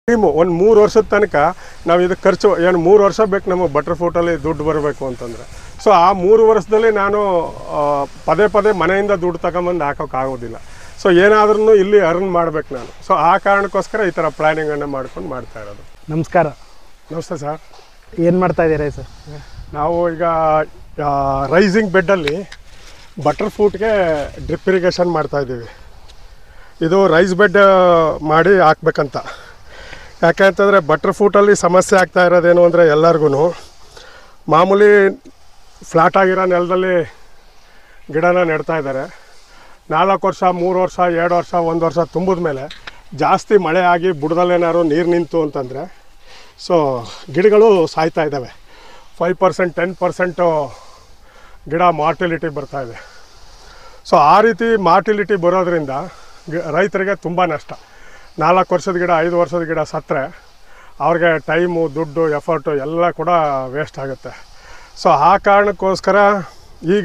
Team ಒಂದು ಮೂರು ವರ್ಷದ ತನಕ ನಾವು ಇದಕ್ಕೆ ಖರ್ಚು ಏನು ಮೂರು ವರ್ಷ ಬೇಕು ನಮಗೆ ಬಟರ್ ಫ್ರೂಟಲ್ಲಿ ದುಡ್ಡು ಬರಬೇಕು ಅಂತಂದರೆ ಸೊ ಆ ಮೂರು ವರ್ಷದಲ್ಲಿ ನಾನು ಆ, ಪದೇ ಪದೇ ಮನೆಯಿಂದ ದುಡ್ಡು ತಗೊಂಬಂದು ಹಾಕೋಕ್ಕಾಗೋದಿಲ್ಲ ಸೊ ಏನಾದ್ರೂ ಇಲ್ಲಿ ಅರ್ನ್ ಮಾಡ್ಬೇಕು ನಾನು ಸೊ ಆ ಕಾರಣಕ್ಕೋಸ್ಕರ ಈ ಥರ ಪ್ಲ್ಯಾನಿಂಗನ್ನು ಮಾಡ್ಕೊಂಡು ಮಾಡ್ತಾ ಇರೋದು ನಮಸ್ಕಾರ ನಮಸ್ತೆ ಸರ್ ಏನು ಮಾಡ್ತಾ ಇದ್ದೀರಾ ಸರ್ ನಾವು ಈಗ ರೈಸಿಂಗ್ ಬೆಡ್ಡಲ್ಲಿ ಬಟರ್ ಫ್ರೂಟ್ಗೆ ಡ್ರಿಪ್ ಇರಿಗೇಷನ್ ಮಾಡ್ತಾ ಇದ್ದೀವಿ ಇದು ರೈಸ್ ಬೆಡ್ ಮಾಡಿ ಹಾಕ್ಬೇಕಂತ ಯಾಕೆ ಅಂತಂದರೆ ಬಟರ್ ಫ್ರೂಟಲ್ಲಿ ಸಮಸ್ಯೆ ಆಗ್ತಾ ಇರೋದೇನು ಅಂದರೆ ಎಲ್ಲರಿಗೂ ಮಾಮೂಲಿ ಫ್ಲಾಟ್ ಆಗಿರೋ ನೆಲದಲ್ಲಿ ಗಿಡನ ನೆಡ್ತಾ ಇದ್ದಾರೆ ನಾಲ್ಕು ವರ್ಷ ಮೂರು ವರ್ಷ ಎರಡು ವರ್ಷ ಒಂದು ವರ್ಷ ತುಂಬಿದ ಮೇಲೆ ಜಾಸ್ತಿ ಮಳೆ ಆಗಿ ಬುಡದಲ್ಲೇನಾದ್ರು ನೀರು ನಿಂತು ಅಂತಂದರೆ ಸೊ ಗಿಡಗಳು ಸಾಯ್ತಾ ಇದ್ದಾವೆ ಫೈವ್ ಪರ್ಸೆಂಟ್ ಟೆನ್ ಪರ್ಸೆಂಟು ಗಿಡ ಮಾರ್ಟಿಲಿಟಿ ಬರ್ತಾ ಇದೆ ಸೊ ಆ ರೀತಿ ಮಾರ್ಟಿಲಿಟಿ ಬರೋದ್ರಿಂದ ಗಿ- ರೈತರಿಗೆ ತುಂಬ ನಷ್ಟ ನಾಲ್ಕು ವರ್ಷದ ಗಿಡ ಐದು ವರ್ಷದ ಗಿಡ ಸತ್ತರೆ ಅವ್ರಿಗೆ ಟೈಮು ದುಡ್ಡು ಎಫರ್ಟು ಎಲ್ಲ ಕೂಡ ವೇಸ್ಟ್ ಆಗುತ್ತೆ ಸೊ ಆ ಕಾರಣಕ್ಕೋಸ್ಕರ ಈಗ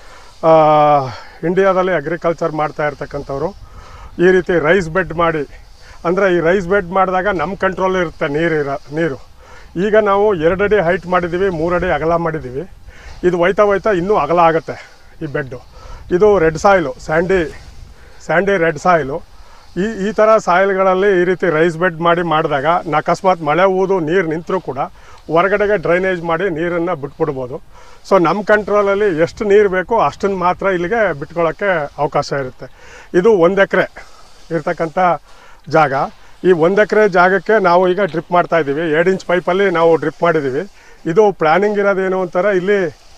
ಆ, ಇಂಡಿಯಾದಲ್ಲಿ ಅಗ್ರಿಕಲ್ಚರ್ ಮಾಡ್ತಾ ಇರ್ತಕ್ಕಂಥವ್ರು ಈ ರೀತಿ ರೈಸ್ ಬೆಡ್ ಮಾಡಿ ಅಂದರೆ ಈ ರೈಸ್ ಬೆಡ್ ಮಾಡಿದಾಗ ನಮ್ಮ ಕಂಟ್ರೋಲ್ ಇರುತ್ತೆ ನೀರಿರ ನೀರು ಈಗ ನಾವು ಎರಡು ಅಡಿ ಹೈಟ್ ಮಾಡಿದ್ದೀವಿ ಮೂರು ಅಡಿ ಅಗಲ ಮಾಡಿದ್ದೀವಿ ಇದು ಹೋಯ್ತಾ ಹೋಯ್ತಾ ಇನ್ನೂ ಅಗಲ ಆಗುತ್ತೆ ಈ ಬೆಡ್ಡು ಇದು red soil sandy sandy red soil ಈ ಈ ಥರ ಸಾಯಿಲ್ಗಳಲ್ಲಿ ಈ ರೀತಿ ರೈಸ್ ಬೆಡ್ ಮಾಡಿ ಮಾಡಿದಾಗ ನ ಅಕಸ್ಮಾತ್ ಮಳೆ ಊದು ನೀರು ನಿಂತರೂ ಕೂಡ ಹೊರಗಡೆಗೆ ಡ್ರೈನೇಜ್ ಮಾಡಿ ನೀರನ್ನು ಬಿಟ್ಬಿಡ್ಬೋದು ಸೊ ನಮ್ಮ ಕಂಟ್ರೋಲಲ್ಲಿ ಎಷ್ಟು ನೀರು ಬೇಕೋ ಅಷ್ಟನ್ನು ಮಾತ್ರ ಇಲ್ಲಿಗೆ ಬಿಟ್ಕೊಳ್ಳೋಕ್ಕೆ ಅವಕಾಶ ಇರುತ್ತೆ ಇದು ಒಂದು ಎಕರೆ ಇರ್ತಕ್ಕಂಥ ಜಾಗ ಈ ಒಂದು ಎಕರೆ ಜಾಗಕ್ಕೆ ನಾವು ಈಗ ಡ್ರಿಪ್ ಮಾಡ್ತಾ ಇದ್ದೀವಿ ಎರಡು ಇಂಚ್ ಪೈಪಲ್ಲಿ ನಾವು ಡ್ರಿಪ್ ಮಾಡಿದ್ದೀವಿ ಇದು ಪ್ಲ್ಯಾನಿಂಗ್ ಇರೋದೇನು ಅಂತಾರೆ ಇಲ್ಲಿ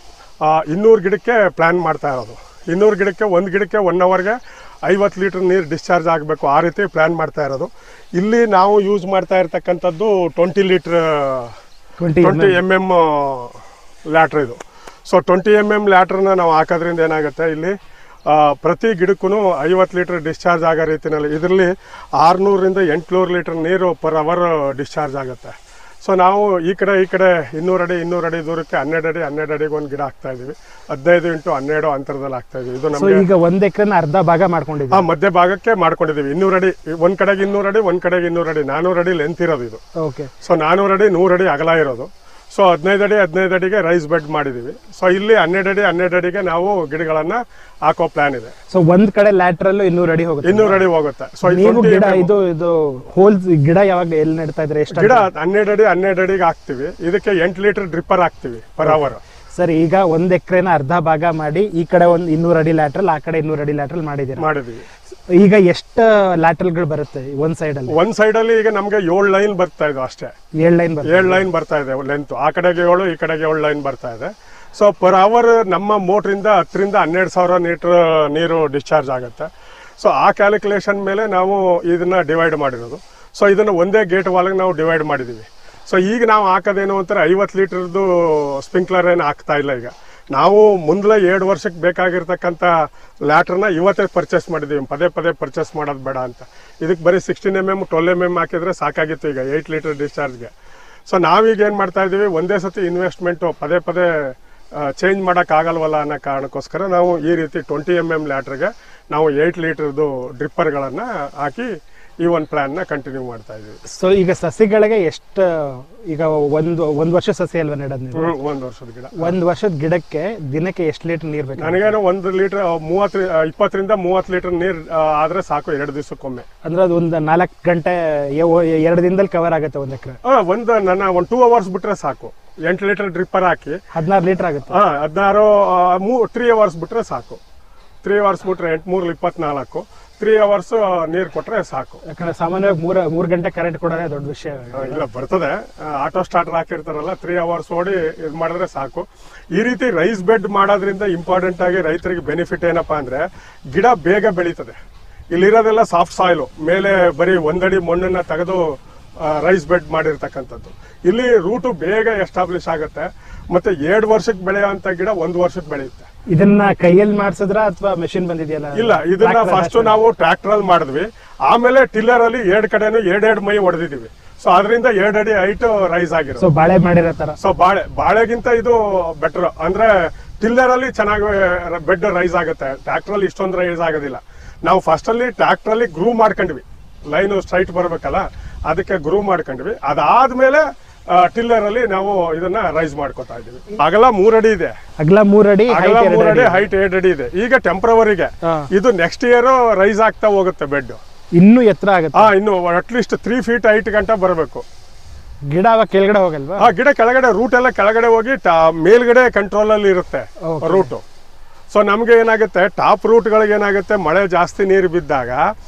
ಇನ್ನೂರು ಗಿಡಕ್ಕೆ ಪ್ಲ್ಯಾನ್ ಮಾಡ್ತಾ ಇರೋದು ಇನ್ನೂರು ಗಿಡಕ್ಕೆ ಒಂದು ಗಿಡಕ್ಕೆ ಒನ್ ಅವರ್ಗೆ ಐವತ್ತು ಲೀಟ್ರ್ ನೀರು ಡಿಸ್ಚಾರ್ಜ್ ಆಗಬೇಕು ಆ ರೀತಿ ಪ್ಲ್ಯಾನ್ ಮಾಡ್ತಾ ಇರೋದು ಇಲ್ಲಿ ನಾವು ಯೂಸ್ ಮಾಡ್ತಾ ಇರ್ತಕ್ಕಂಥದ್ದು twenty litre twenty twenty M M lateral ಇದು ಸೊ ಟ್ವೆಂಟಿ ಎಮ್ ಎಮ್ ಲ್ಯಾಟ್ರನ್ನ ನಾವು ಹಾಕೋದ್ರಿಂದ ಏನಾಗುತ್ತೆ ಇಲ್ಲಿ ಆ, ಪ್ರತಿ ಗಿಡಕ್ಕೂ ಐವತ್ತು ಲೀಟ್ರ್ ಡಿಸ್ಚಾರ್ಜ್ ಆಗೋ ರೀತಿಯಲ್ಲಿ ಇದರಲ್ಲಿ ಆರುನೂರಿಂದ ಎಂಟುನೂರು ಲೀಟ್ರ್ ನೀರು ಪರ್ ಅವರ್ ಡಿಸ್ಚಾರ್ಜ್ ಆಗುತ್ತೆ ಸೊ ನಾವು ಈ ಕಡೆ ಈ ಕಡೆ ಇನ್ನೂರು ಅಡಿ ಇನ್ನೂರು ಅಡಿ ದೂರಕ್ಕೆ ಹನ್ನೆರಡು ಅಡಿ ಹನ್ನೆರಡು ಅಡಿಗೆ ಒಂದು ಗಿಡ ಹಾಕ್ತಾ ಇದೀವಿ ಹದಿನೈದು ಇಂಟು ಹನ್ನೆರಡು ಅಂತರದಲ್ಲಿ ಹಾಕ್ತಾ ಇದೀವಿ ಇದು ಸೊ ನಮಗೆ ಈಗ ಒಂದ್ ಎಕರೆನ ಅರ್ಧ ಭಾಗ ಮಾಡ್ಕೊಂಡಿದ್ದೀವಿ ಆ ಮಧ್ಯ ಭಾಗಕ್ಕೆ ಮಾಡ್ಕೊಂಡಿದ್ದೀವಿ ಇನ್ನೂರು ಅಡಿ ಒಂದು ಕಡೆಗೆ ಇನ್ನೂರು ಅಡಿ ಒಂದು ಕಡೆಗೆ ಇನ್ನೂರು ಅಡಿ ನಾನ್ನೂರು ಅಡಿ ಲೆಂತ್ ಇರೋದು ಇದು ಓಕೆ ಸೊ ನಾನ್ನೂರು ಅಡಿ ನೂರು ಅಡಿ ಅಗಲ ಇರೋದು ಸೊ ಹದಿನೈದು ಅಡಿ ಹದಿನೈದು ಅಡಿಗೆ ರೈಸ್ ಬೆಡ್ ಮಾಡಿದ್ದೀವಿ ಸೊ ಇಲ್ಲಿ ಹನ್ನೆರಡು ಅಡಿ ಹನ್ನೆರಡು ಅಡಿಗೆ ನಾವು ಗಿಡಗಳನ್ನು ಹಾಕೋ ಪ್ಲಾನ್ ಇದೆ ಸೊ ಒಂದ್ ಕಡೆ ಲ್ಯಾಟ್ರಲ್ ಇನ್ನೂರು ಅಡಿ ಹೋಗುತ್ತೆ ಇನ್ನೂರು ಅಡಿ ಹೋಗುತ್ತೆ ಸೊ ನೀವು ಗಿಡ ಇದು ಇದು ಹೋಲ್ಸ್ ಗಿಡ ಯಾವಾಗ ಎಲ್ಲಿ ನೆಡ್ತಾ ಇದ್ರೆ ಎಷ್ಟು ಗಿಡ ಹನ್ನೆರಡು ಅಡಿ ಹನ್ನೆರಡು ಅಡಿಗೆ ಹಾಕ್ತಿವಿ ಇದಕ್ಕೆ ಎಂಟು ಲೀಟರ್ ಡ್ರಿಪ್ಪರ್ ಹಾಕ್ತಿವಿ ಪರ್ ಅವರ್ ಸರ್ ಈಗ ಒಂದ್ ಎಕರೆನ ಅರ್ಧ ಭಾಗ ಮಾಡಿ ಈ ಕಡೆ ಒಂದ್ ಇನ್ನೂರು ಅಡಿ ಲ್ಯಾಟ್ರಲ್ ಆ ಕಡೆ ಇನ್ನೂರು ಅಡಿ ಲ್ಯಾಟ್ರಲ್ ಮಾಡಿದ್ದೀರಾ ಮಾಡಿದ್ದೀವಿ ಈಗ ಎಷ್ಟು ಲ್ಯಾಟ್ರಲ್ಗಳು ಬರುತ್ತೆ ಒಂದ್ ಸೈಡ್ ಅಲ್ಲಿ ಒಂದ್ ಸೈಡಲ್ಲಿ ಈಗ ನಮಗೆ ಏಳು ಲೈನ್ ಬರ್ತಾ ಇದೆ ಅಷ್ಟೇ ಏಳ್ ಲೈನ್ ಬರುತ್ತೆ ಏಳು ಲೈನ್ ಬರ್ತಾ ಇದೆ ಲೆಂತ್ ಆ ಕಡೆಗೆ ಏಳು ಈ ಕಡೆಗೆ ಏಳು ಲೈನ್ ಬರ್ತಾ ಇದೆ ಸೊ ಪರ್ ಅವರ್ ನಮ್ಮ ಮೋಟ್ರಿಂದ ಹತ್ತರಿಂದ ಹನ್ನೆರಡು ಸಾವಿರ ಲೀಟ್ರ್ ನೀರು ಡಿಸ್ಚಾರ್ಜ್ ಆಗುತ್ತೆ ಸೊ ಆ ಕ್ಯಾಲ್ಕುಲೇಷನ್ ಮೇಲೆ ನಾವು ಇದನ್ನ ಡಿವೈಡ್ ಮಾಡಿರೋದು ಸೊ ಇದನ್ನು ಒಂದೇ ಗೇಟ್ ವಾಲ್ಗೆ ನಾವು ಡಿವೈಡ್ ಮಾಡಿದ್ದೀವಿ ಸೊ ಈಗ ನಾವು ಹಾಕೋದೇನು ಅಂತಾರೆ ಐವತ್ತು ಲೀಟ್ರದ್ದು ಸ್ಪ್ರಿಂಕ್ಲರ್ ಏನು ಹಾಕ್ತಾ ಇಲ್ಲ ಈಗ ನಾವು ಮುಂದಲ ಎರಡು ವರ್ಷಕ್ಕೆ ಬೇಕಾಗಿರ್ತಕ್ಕಂಥ ಲ್ಯಾಟ್ರನ್ನ ಇವತ್ತೇ ಪರ್ಚೇಸ್ ಮಾಡಿದ್ದೀವಿ ಪದೇ ಪದೇ ಪರ್ಚೇಸ್ ಮಾಡೋದು ಬೇಡ ಅಂತ ಇದಕ್ಕೆ ಬರೀ sixteen M M twelve M M ಹಾಕಿದ್ರೆ ಸಾಕಾಗಿತ್ತು ಈಗ ಏಯ್ಟ್ ಲೀಟರ್ ಡಿಸ್ಚಾರ್ಜ್ಗೆ ಸೊ ನಾವೀಗ ಏನು ಮಾಡ್ತಾ ಇದ್ದೀವಿ ಒಂದೇ ಸತಿ ಇನ್ವೆಸ್ಟ್ಮೆಂಟು ಪದೇ ಪದೇ ಚೇಂಜ್ ಮಾಡೋಕ್ಕಾಗಲ್ವಲ್ಲ ಅನ್ನೋ ಕಾರಣಕ್ಕೋಸ್ಕರ ನಾವು ಈ ರೀತಿ ಟ್ವೆಂಟಿ ಎಮ್ ಎಮ್ ಲ್ಯಾಟ್ರಿಗೆ ನಾವು ಏಯ್ಟ್ ಲೀಟರ್ದು ಡ್ರಿಪ್ಪರ್ಗಳನ್ನು ಹಾಕಿ ಈ ಒಂದು ಪ್ಲ್ಯಾನ್ನ ಕಂಟಿನ್ಯೂ ಮಾಡ್ತಾ ಇದ್ದೀವಿ ಸೊ ಈಗ ಸಸಿಗಳಿಗೆ ಎಷ್ಟು ಈಗ ಒಂದು ಒಂದ್ ವರ್ಷ ಸಸಿ ಅಲ್ವಾ ನೆಡೋದು ನೀವು ಹ್ಮ್, ಒಂದು ವರ್ಷದ ಗಿಡ ಒಂದ್ ವರ್ಷದ ಗಿಡಕ್ಕೆ ದಿನಕ್ಕೆ ಎಷ್ಟು ಲೀಟರ್ ನೀರ್ ಬೇಕು ನನಗೇನು ಒಂದು ಲೀಟ್ರ್ ಮೂವತ್ತು ಇಪ್ಪತ್ತರಿಂದ ಮೂವತ್ತು ಲೀಟರ್ ನೀರು ಆದರೆ ಸಾಕು ಎರಡು ದಿವಸಕ್ಕೊಮ್ಮೆ ಅಂದ್ರೆ ಅದು ಒಂದು ನಾಲ್ಕು ಗಂಟೆ ಎ- ಎರಡು ದಿನದಲ್ಲಿ ಕವರ್ ಆಗುತ್ತೆ ಒಂದ್ ಎಕರೆ ಆ, ಒಂದು ನನ್ನ ಒಂದು ಟೂ ಅವರ್ಸ್ ಬಿಟ್ರೆ ಸಾಕು ಎಂಟು ಲೀಟರ್ ಡ್ರಿಪ್ಪರ್ ಹಾಕಿ ಹದಿನಾರು ಲೀಟರ್ ಆಗುತ್ತೆ ಹಾಂ ಹದಿನಾರು ಮೂ ತ್ರೀ ಅವರ್ಸ್ ಬಿಟ್ರೆ ಸಾಕು ತ್ರೀ ಅವರ್ಸ್ ಬಿಟ್ರೆ ಎಂಟು ಮೂರು ಇಪ್ಪತ್ನಾಲ್ಕು ತ್ರೀ ಅವರ್ಸ್ ನೀರು ಕೊಟ್ಟರೆ ಸಾಕು ಯಾಕಂದ್ರೆ ಸಾಮಾನ್ಯವಾಗಿ ಮೂರ ಮೂರ್ ಗಂಟೆ ಕರೆಂಟ್ ಕೊಡೋದೇ ದೊಡ್ಡ ವಿಷಯ ಆ, ಇಲ್ಲ ಬರ್ತದೆ ಆಟೋ ಸ್ಟಾರ್ಟರ್ ಹಾಕಿರ್ತಾರಲ್ಲ ತ್ರೀ ಅವರ್ಸ್ ಓಡಿ ಇದು ಮಾಡಿದ್ರೆ ಸಾಕು ಈ ರೀತಿ ರೈಸ್ ಬೆಡ್ ಮಾಡೋದ್ರಿಂದ ಇಂಪಾರ್ಟೆಂಟ್ ಆಗಿ ರೈತರಿಗೆ ಬೆನಿಫಿಟ್ ಏನಪ್ಪಾ ಅಂದ್ರೆ ಗಿಡ ಬೇಗ ಬೆಳೀತದೆ ಇಲ್ಲಿರೋದೆಲ್ಲ ಸಾಫ್ಟ್ ಸಾಯಿಲು ಮೇಲೆ ಬರೀ ಒಂದಡಿ ಮಣ್ಣನ್ನ ತೆಗೆದು ರೈಸ್ ಬೆಡ್ ಮಾಡಿರ್ತಕ್ಕಂಥದ್ದು ಇಲ್ಲಿ ರೂಟು ಬೇಗ ಎಸ್ಟಾಬ್ಲಿಷ್ ಆಗುತ್ತೆ ಮತ್ತೆ ಎರಡು ವರ್ಷಕ್ಕೆ ಬೆಳೆಯುವಂತ ಗಿಡ ಒಂದು ವರ್ಷಕ್ಕೆ ಬೆಳೆಯುತ್ತೆ ಇದನ್ನ ಕೈಯಲ್ಲಿ ಮಾಡ್ಸಿದ್ರ ಅಥವಾ ಮೆಷಿನ್ ಬಂದಿದೆಯಲ್ಲ ಇಲ್ಲ ಇದನ್ನ ಫಸ್ಟ್ ನಾವು ಟ್ರ್ಯಾಕ್ಟರ್ ಅಲ್ಲಿ ಮಾಡಿದ್ವಿ ಆಮೇಲೆ ಟಿಲ್ಲರ್ ಅಲ್ಲಿ ಎರಡ್ ಕಡೆನು ಎರಡೆರಡು ಮೈ ಹೊಡೆದಿದೀವಿ ಸೊ ಅದರಿಂದ ಎರಡು ಅಡಿ ಹೈಟ್ ರೈಸ್ ಆಗಿರೋದು ಸೊ ಬಾಳೆ ಮಾಡಿರೋ ತರ ಸೊ ಬಾಳೆ ಬಾಳೆಗಿಂತ ಇದು ಬೆಟರ್ ಅಂದ್ರೆ ಟಿಲ್ಲರ್ ಅಲ್ಲಿ ಚೆನ್ನಾಗಿ ಬೆಡ್ ರೈಸ್ ಆಗುತ್ತೆ ಟ್ರ್ಯಾಕ್ಟರ್ ಅಲ್ಲಿ ಇಷ್ಟೊಂದು ರೈಸ್ ಆಗೋದಿಲ್ಲ ನಾವು ಫಸ್ಟ್ ಅಲ್ಲಿ ಟ್ರ್ಯಾಕ್ಟರ್ ಅಲ್ಲಿ ಗ್ರೂ ಮಾಡ್ಕೊಂಡ್ವಿ ಲೈನು ಸ್ಟ್ರೈಟ್ ಬರಬೇಕಲ್ಲ ಅದಕ್ಕೆ ಗ್ರೂವ್ ಮಾಡ್ಕೊಂಡ್ವಿ ಅದಾದ್ಮೇಲೆ ಟಿಲ್ಲರ್ ಅಲ್ಲಿ ನಾವು ಇದನ್ನ ರೈಸ್ ಮಾಡ್ಕೊತಾ ಇದೀವಿ ಅಗಲ ಮೂರಡಿ ಇದೆ ಅಗಲ ಮೂರಡಿ ಅಗಲ height ಎರಡು ಮೂರಡಿ ಅಡಿ. ಹೈಟ್ ಎರಡು ಅಡಿ ಇದೆ ಈಗ ಟೆಂಪ್ರವರಿಗೆ ಹಾ. ಇದು ನೆಕ್ಸ್ಟ್ ಇಯರ್ ರೈಸ್ ಆಗ್ತಾ ಹೋಗುತ್ತೆ ಬೆಡ್ ಇನ್ನೂ ಎತ್ತರ ಆಗುತ್ತೆ ಹಾ ಇನ್ನು ಅಟ್ಲೀಸ್ಟ್ ತ್ರೀ ಫೀಟ್ ಹೈಟ್ ಗಂಟ ಬರಬೇಕು ಗಿಡ ಅವಾಗ ಕೆಳಗಡೆ ಹೋಗಲ್ವಾ ಆ ಗಿಡ ಕೆಳಗಡೆ ರೂಟ್ ಎಲ್ಲ ಕೆಳಗಡೆ ಹೋಗಿ ಟಾ- ಮೇಲ್ಗಡೆ ಕಂಟ್ರೋಲ್ ಅಲ್ಲಿ ಇರುತ್ತೆ Okay. ರೂಟು ಸೊ ನಮ್ಗೆ ಏನಾಗುತ್ತೆ ಟಾಪ್ ರೂಟ್ಗಳಿಗೆ ಏನಾಗುತ್ತೆ ಮಳೆ ಜಾಸ್ತಿ ನೀರು ಬಿದ್ದಾಗ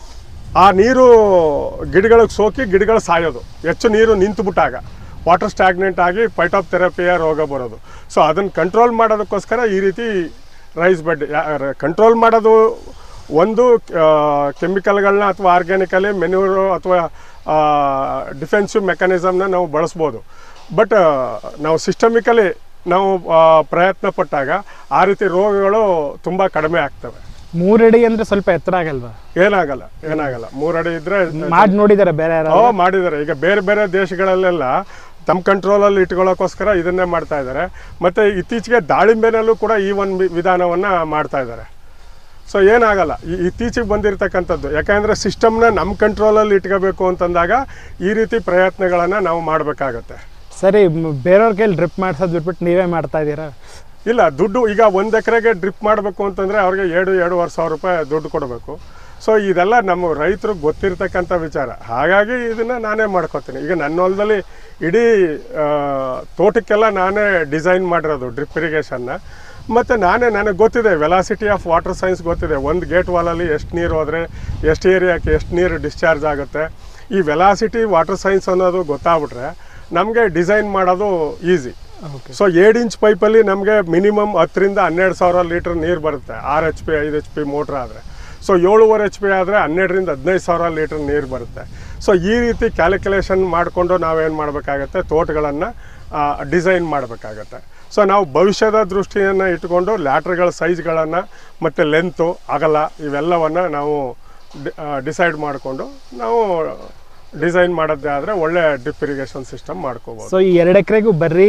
ಆ ನೀರು ಗಿಡಗಳಿಗೆ ಸೋಕಿ ಗಿಡಗಳು ಸಾಯೋದು ಹೆಚ್ಚು ನೀರು ನಿಂತು ಬಿಟ್ಟಾಗ ವಾಟರ್ ಸ್ಟಾಗ್ನೆಂಟ್ ಆಗಿ ಪೈಟ್ ಆಫ್ ಥೆರಪಿಯ ರೋಗ ಬರೋದು ಸೊ ಅದನ್ನು ಕಂಟ್ರೋಲ್ ಮಾಡೋದಕ್ಕೋಸ್ಕರ ಈ ರೀತಿ ರೈಸ್ ಬೆಡ್ ಕಂಟ್ರೋಲ್ ಮಾಡೋದು ಒಂದು ಕೆಮಿಕಲ್ಗಳನ್ನ ಅಥವಾ ಆರ್ಗ್ಯಾನಿಕಲಿ ಮೆನ್ಯೂರು ಅಥವಾ ಡಿಫೆನ್ಸಿವ್ ಮೆಕ್ಯಾನಿಸಮ್ನ ನಾವು ಬಳಸ್ಬೋದು ಬಟ್ ನಾವು ಸಿಸ್ಟಮಿಕಲಿ ನಾವು ಆ, ಪ್ರಯತ್ನ ಪಟ್ಟಾಗ ಆ ರೀತಿ ರೋಗಗಳು ತುಂಬ ಕಡಿಮೆ ಆಗ್ತವೆ ಮೂರಡಿ ಅಂದ್ರೆ ಸ್ವಲ್ಪ ಎತ್ತರ ಆಗಲ್ವಾ ಏನಾಗಲ್ಲ ಏನಾಗಲ್ಲ ಮೂರಡಿ ಇದ್ರೆ ಮಾಡಿ ನೋಡಿದಾರೆ ಬೇರೆ ಯಾರು ಓ ಮಾಡಿದ್ದಾರೆ ಈಗ ಬೇರೆ ಬೇರೆ ದೇಶಗಳಲ್ಲೆಲ್ಲ ತಮ್ಮ ಕಂಟ್ರೋಲಲ್ಲಿ ಇಟ್ಕೊಳ್ಳೋಕ್ಕೋಸ್ಕರ ಇದನ್ನೇ ಮಾಡ್ತಾ ಇದ್ದಾರೆ ಮತ್ತು ಇತ್ತೀಚೆಗೆ ದಾಳಿಂಬೆನಲ್ಲೂ ಕೂಡ ಈ ಒಂದು ವಿಧಾನವನ್ನು ಮಾಡ್ತಾ ಇದ್ದಾರೆ ಸೊ ಏನಾಗಲ್ಲ ಈ ಇತ್ತೀಚೆಗೆ ಬಂದಿರತಕ್ಕಂಥದ್ದು ಯಾಕಂದರೆ ಸಿಸ್ಟಮ್ನ ನಮ್ಮ ಕಂಟ್ರೋಲಲ್ಲಿ ಇಟ್ಕೋಬೇಕು ಅಂತಂದಾಗ ಈ ರೀತಿ ಪ್ರಯತ್ನಗಳನ್ನು ನಾವು ಮಾಡಬೇಕಾಗತ್ತೆ ಸರಿ ಮ್- ಬೇರೆಯವ್ರ ಕೈಲಿ ಡ್ರಿಪ್ ಮಾಡ್ಸೋದು ಬಿಟ್ಬಿಟ್ಟು ನೀವೇ ಮಾಡ್ತಾ ಇದ್ದೀರಾ ಇಲ್ಲ ದುಡ್ಡು ಈಗ ಒಂದು ಎಕರೆಗೆ ಡ್ರಿಪ್ ಮಾಡಬೇಕು ಅಂತಂದರೆ ಅವ್ರಿಗೆ ಎರಡು ಎರಡೂವರೆ ಸಾವಿರ ರೂಪಾಯಿ ದುಡ್ಡು ಕೊಡಬೇಕು ಸೊ ಇದೆಲ್ಲ ನಮ್ಮ ರೈತರಿಗೆ ಗೊತ್ತಿರ್ತಕ್ಕಂಥ ವಿಚಾರ ಹಾಗಾಗಿ ಇದನ್ನು ನಾನೇ ಮಾಡ್ಕೋತೀನಿ ಈಗ ನನ್ನ ಹೊಲದಲ್ಲಿ ಇಡೀ ಆ, ತೋಟಕ್ಕೆಲ್ಲ ನಾನೇ ಡಿಸೈನ್ ಮಾಡಿರೋದು ಡ್ರಿಪ್ ಇರಿಗೇಷನ್ನ ಮತ್ತು ನಾನೇ ನನಗೆ ಗೊತ್ತಿದೆ ವೆಲಾಸಿಟಿ ಆಫ್ ವಾಟರ್ ಸೈನ್ಸ್ ಗೊತ್ತಿದೆ ಒಂದು ಗೇಟ್ ವಾಲಲ್ಲಿ ಎಷ್ಟು ನೀರು ಹೋದರೆ ಎಷ್ಟು ಏರಿಯಾಕ್ಕೆ ಎಷ್ಟು ನೀರು ಡಿಸ್ಚಾರ್ಜ್ ಆಗುತ್ತೆ ಈ ವೆಲಾಸಿಟಿ ವಾಟರ್ ಸೈನ್ಸ್ ಅನ್ನೋದು ಗೊತ್ತಾಗ್ಬಿಟ್ರೆ ನಮಗೆ ಡಿಸೈನ್ ಮಾಡೋದು ಈಸಿ ಓಕೆ ಸೊ ಏಳು ಇಂಚ್ ಪೈಪಲ್ಲಿ ನಮಗೆ ಮಿನಿಮಮ್ ಹತ್ತರಿಂದ ಹನ್ನೆರಡು ಸಾವಿರ ಲೀಟ್ರ್ ನೀರು ಬರುತ್ತೆ ಆರು ಎಚ್ ಪಿ ಐದು ಎಚ್ ಪಿ ಮೋಟ್ರ್ ಆದರೆ ಸೊ ಏಳುವರೆ ಎಚ್ ಪಿ ಆದರೆ ಹನ್ನೆರಡರಿಂದ ಹದಿನೈದು ಸಾವಿರ ಲೀಟ್ರ್ ನೀರು ಬರುತ್ತೆ ಸೊ ಈ ರೀತಿ ಕ್ಯಾಲ್ಕುಲೇಷನ್ ಮಾಡಿಕೊಂಡು ನಾವೇನು ಮಾಡಬೇಕಾಗತ್ತೆ ತೋಟಗಳನ್ನು ಡಿಸೈನ್ ಮಾಡಬೇಕಾಗತ್ತೆ ಸೊ ನಾವು ಭವಿಷ್ಯದ ದೃಷ್ಟಿಯನ್ನು ಇಟ್ಕೊಂಡು ಲ್ಯಾಟ್ರ್ಗಳ ಸೈಜ್ಗಳನ್ನು ಮತ್ತು ಲೆಂತು ಅಗಲ ಇವೆಲ್ಲವನ್ನು ನಾವು ಡಿಸೈಡ್ ಮಾಡಿಕೊಂಡು ನಾವು ಡಿಸೈನ್ ಮಾಡೋದೇ ಆದರೆ ಒಳ್ಳೆ ಡ್ರಿಪ್ ಇರಿಗೇಷನ್ ಸಿಸ್ಟಮ್ ಮಾಡ್ಕೋಬೋದು ಸೊ ಈ ಎರಡು ಎಕರೆಗೂ ಬರ್ರಿ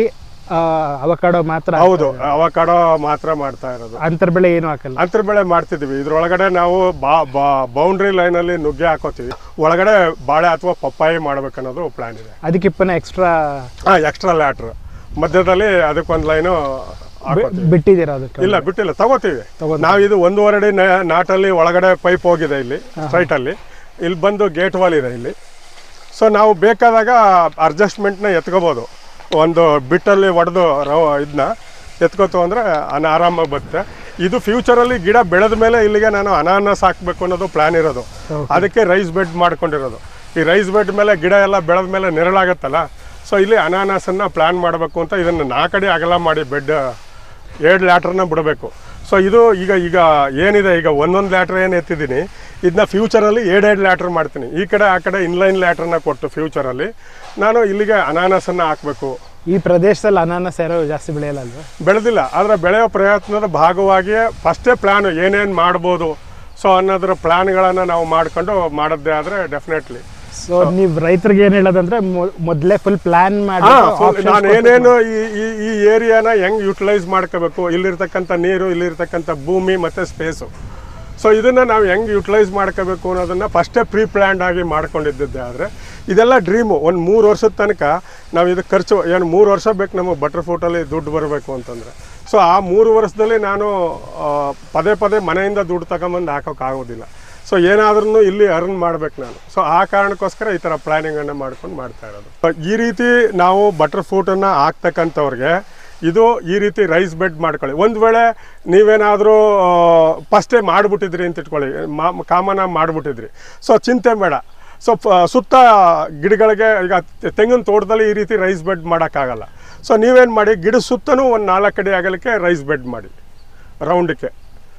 ಅವಕಾಡೋ ಮಾತ್ರ ಹೌದು ಅವಕಾಡೋ ಮಾತ್ರ ಮಾಡ್ತಾ ಇರೋದು ಅಂತರ್ ಬೆಳೆ ಏನು ಹಾಕಲ್ಲ ಅಂತರ ಬೆಳೆ ಮಾಡ್ತಿದ್ವಿ ಇದ್ರೊಳಗಡೆ ನಾವು ಬಾ ಬೌಂಡ್ರಿ ಲೈನಲ್ಲಿ ನುಗ್ಗೆ ಹಾಕೋತೀವಿ ಒಳಗಡೆ ಬಾಳೆ ಅಥವಾ ಪಪ್ಪಾಯಿ ಮಾಡ್ಬೇಕನ್ನೋದು ಪ್ಲಾನ್ ಇದೆ ಅದಕ್ಕಿಪ್ಪನ ಎಕ್ಸ್ಟ್ರಾ ಹಾಂ ಎಕ್ಸ್ಟ್ರಾ ಲ್ಯಾಟ್ರ್ ಮಧ್ಯದಲ್ಲಿ ಅದಕ್ಕೊಂದು ಲೈನು ಹಾಕೋತೀವಿ ಬಿಟ್ಟಿದ್ದೀರಾ ಅದಕ್ಕೆ ಇಲ್ಲ ಬಿಟ್ಟಿಲ್ಲ ತಗೋತೀವಿ ತಗೋತೀವಿ. ನಾವು ಇದು ಒಂದೂವರೆ ಅಡಿ ನ- ನಾಟಲ್ಲಿ ಒಳಗಡೆ ಪೈಪ್ ಹೋಗಿದೆ ಇಲ್ಲಿ ಸ್ಟ್ರೈಟಲ್ಲಿ ಇಲ್ಲಿ ಬಂದು ಗೇಟ್ ವಾಲ್ ಇದೆ ಇಲ್ಲಿ ಸೊ ನಾವು ಬೇಕಾದಾಗ ಅಡ್ಜಸ್ಟ್ಮೆಂಟ್ನ ಎತ್ಕೋಬೋದು ಒಂದು ಬಿಟ್ಟಲ್ಲಿ ಒಡೆದು ರವ ಇದನ್ನ ಎತ್ಕೋತು ಅಂದರೆ ಅನ ಆರಾಮಾಗಿ ಬರುತ್ತೆ ಇದು ಫ್ಯೂಚರಲ್ಲಿ ಗಿಡ ಬೆಳೆದ ಮೇಲೆ ಇಲ್ಲಿಗೆ ನಾನು ಅನಾನಸ್ ಹಾಕಬೇಕು ಅನ್ನೋದು ಪ್ಲ್ಯಾನ್ ಇರೋದು Okay. ಅದಕ್ಕೆ ರೈಸ್ ಬೆಡ್ ಮಾಡ್ಕೊಂಡಿರೋದು ಈ ರೈಸ್ ಬೆಡ್ ಮೇಲೆ ಗಿಡ ಎಲ್ಲ ಬೆಳೆದ ಮೇಲೆ ನೆರಳಾಗತ್ತಲ್ಲ ಸೊ ಇಲ್ಲಿ ಅನಾನಸನ್ನು ಪ್ಲ್ಯಾನ್ ಮಾಡಬೇಕು ಅಂತ ಇದನ್ನು ನಾಲ್ಕಡಿ ಅಗಲ ಮಾಡಿ ಬೆಡ್ ಎರಡು ಲ್ಯಾಟ್ರನ್ನ ಬಿಡಬೇಕು ಸೊ ಇದು ಈಗ ಈಗ ಏನಿದೆ ಈಗ ಒಂದೊಂದು ಲ್ಯಾಟ್ರ್ ಏನು ಎತ್ತಿದ್ದೀನಿ ಇದನ್ನ ಫ್ಯೂಚರಲ್ಲಿ ಎರಡೆರಡು ಲ್ಯಾಟ್ರ್ ಮಾಡ್ತೀನಿ ಈ ಕಡೆ ಆ ಕಡೆ ಇನ್ಲೈನ್ ಲ್ಯಾಟ್ರನ್ನ ಕೊಟ್ಟು ಫ್ಯೂಚರಲ್ಲಿ ನಾನು ಇಲ್ಲಿಗೆ ಅನಾನಸನ್ನು ಹಾಕಬೇಕು ಈ ಪ್ರದೇಶದಲ್ಲಿ ಅನಾನಸ್ ಯಾರೋ ಜಾಸ್ತಿ ಬೆಳೆಯಲ್ಲ ಅಲ್ವಾ ಬೆಳೆದಿಲ್ಲ ಆದರೆ ಬೆಳೆಯೋ ಪ್ರಯತ್ನದ ಭಾಗವಾಗಿಯೇ ಫಸ್ಟೇ ಪ್ಲ್ಯಾನು ಏನೇನು ಮಾಡ್ಬೋದು ಸೊ ಅನ್ನೋದ್ರ ಪ್ಲ್ಯಾನ್ಗಳನ್ನು ನಾವು ಮಾಡ್ಕೊಂಡು ಮಾಡದ್ದೇ ಆದರೆ ಡೆಫಿನೆಟ್ಲಿ ಸೊ ನೀವು ರೈತರಿಗೆ ಏನು ಹೇಳೋದಂದ್ರೆ ಮೊದಲೇ ಫುಲ್ ಪ್ಲಾನ್ ಮಾಡಿ ಹಾ, full ನಾನು ಏನೇನು ಈ ಈ ಈ ಏರಿಯಾನ ಹೆಂಗ್ ಯುಟಿಲೈಸ್ ಮಾಡ್ಕೋಬೇಕು ಇಲ್ಲಿರ್ತಕ್ಕಂಥ ನೀರು ಇಲ್ಲಿರ್ತಕ್ಕಂಥ ಭೂಮಿ ಮತ್ತು ಸ್ಪೇಸು ಸೊ ಇದನ್ನು ನಾವು ಹೆಂಗೆ ಯುಟಿಲೈಸ್ ಮಾಡ್ಕೋಬೇಕು ಅನ್ನೋದನ್ನು ಫಸ್ಟೇ ಪ್ರೀ ಪ್ಲ್ಯಾಂಡ್ ಆಗಿ ಮಾಡ್ಕೊಂಡಿದ್ದಿದ್ದೆ ಆದರೆ ಇದೆಲ್ಲ ಡ್ರೀಮು ಒಂದು ಮೂರು ವರ್ಷದ ತನಕ ನಾವು ಇದಕ್ಕೆ ಖರ್ಚು ಏನು ಮೂರು ವರ್ಷ ಬೇಕು ನಮಗೆ ಬಟರ್ ಫ್ರೂಟಲ್ಲಿ ದುಡ್ಡು ಬರಬೇಕು ಅಂತಂದರೆ ಸೊ ಆ ಮೂರು ವರ್ಷದಲ್ಲಿ ನಾನು ಆ, ಪದೇ ಪದೇ ಮನೆಯಿಂದ ದುಡ್ಡು ತಗೊಂಬಂದು ಹಾಕೋಕ್ಕಾಗೋದಿಲ್ಲ ಸೊ ಏನಾದ್ರೂ ಇಲ್ಲಿ ಅರ್ನ್ ಮಾಡ್ಬೇಕು ನಾನು ಸೊ ಆ ಕಾರಣಕ್ಕೋಸ್ಕರ ಈ ಥರ ಪ್ಲಾನಿಂಗನ್ನು ಮಾಡ್ಕೊಂಡು ಮಾಡ್ತಾ ಇರೋದು So, ಈ ರೀತಿ ನಾವು ಬಟರ್ ಫ್ರೂಟನ್ನು ಹಾಕ್ತಕ್ಕಂಥವ್ರಿಗೆ ಇದು ಈ ರೀತಿ ರೈಸ್ ಬೆಡ್ ಮಾಡ್ಕೊಳ್ಳಿ ಒಂದು ವೇಳೆ ನೀವೇನಾದರೂ ಫಸ್ಟೇ ಮಾಡಿಬಿಟ್ಟಿದ್ರಿ ಅಂತ ಇಟ್ಕೊಳ್ಳಿ ಮಾ ಕಾಮನ ಮಾಡಿಬಿಟ್ಟಿದ್ರಿ ಸೊ ಚಿಂತೆ ಬೇಡ ಸೊ ಸುತ್ತ ಗಿಡಗಳಿಗೆ ಈಗ ತೆಂಗಿನ ತೋಟದಲ್ಲಿ ಈ ರೀತಿ ರೈಸ್ ಬೆಡ್ ಮಾಡೋಕ್ಕಾಗಲ್ಲ ಸೊ ನೀವೇನು ಮಾಡಿ ಗಿಡ ಸುತ್ತಲೂ ಒಂದು ನಾಲ್ಕು ಅಡಿ ಅಗಲಕ್ಕೆ ರೈಸ್ ಬೆಡ್ ಮಾಡಿ ರೌಂಡಕ್ಕೆ